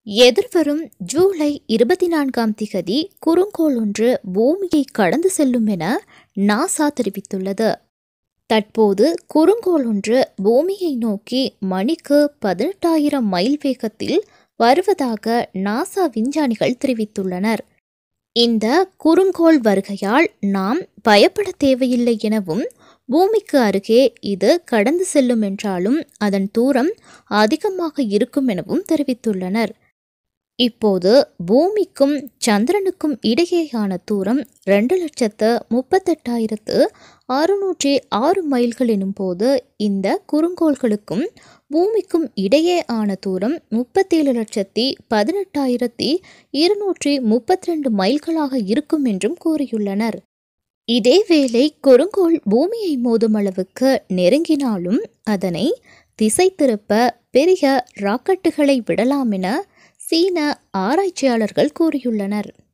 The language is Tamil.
எதிர்வரும் ஜூலை இருபத்தி நான்காம் திகதி குறுங்கோள் ஒன்று பூமியை கடந்து செல்லும் என நாசா தெரிவித்துள்ளது தற்போது குறுங்கோள் ஒன்று பூமியை நோக்கி மணிக்கு பதினெட்டாயிரம் மைல் வேகத்தில் வருவதாக நாசா விஞ்ஞானிகள் தெரிவித்துள்ளனர் இந்த குறுங்கோள் வருகையால் நாம் பயப்பட தேவையில்லை எனவும் பூமிக்கு அருகே இது கடந்து செல்லும் என்றாலும் அதன் தூரம் அதிகமாக இருக்கும் எனவும் தெரிவித்துள்ளனர் இப்போது பூமிக்கும் சந்திரனுக்கும் இடையேயான தூரம் ரெண்டு லட்சத்து முப்பத்தெட்டாயிரத்து அறுநூற்றி ஆறு மைல்கள் எனும்போது இந்த குறுங்கோள்களுக்கும் பூமிக்கும் இடையே ஆன தூரம் முப்பத்தேழு லட்சத்தி பதினெட்டாயிரத்தி இருநூற்றி முப்பத்தி ரெண்டு மைல்களாக இருக்கும் என்றும் கூறியுள்ளனர் இதேவேளை குறுங்கோள் பூமியை மோதும் அளவுக்கு நெருங்கினாலும் அதனை திசை திருப்ப பெரிய ராக்கெட்டுகளை விடலாம் என சீன ஆராய்ச்சியாளர்கள் கூறியுள்ளனர்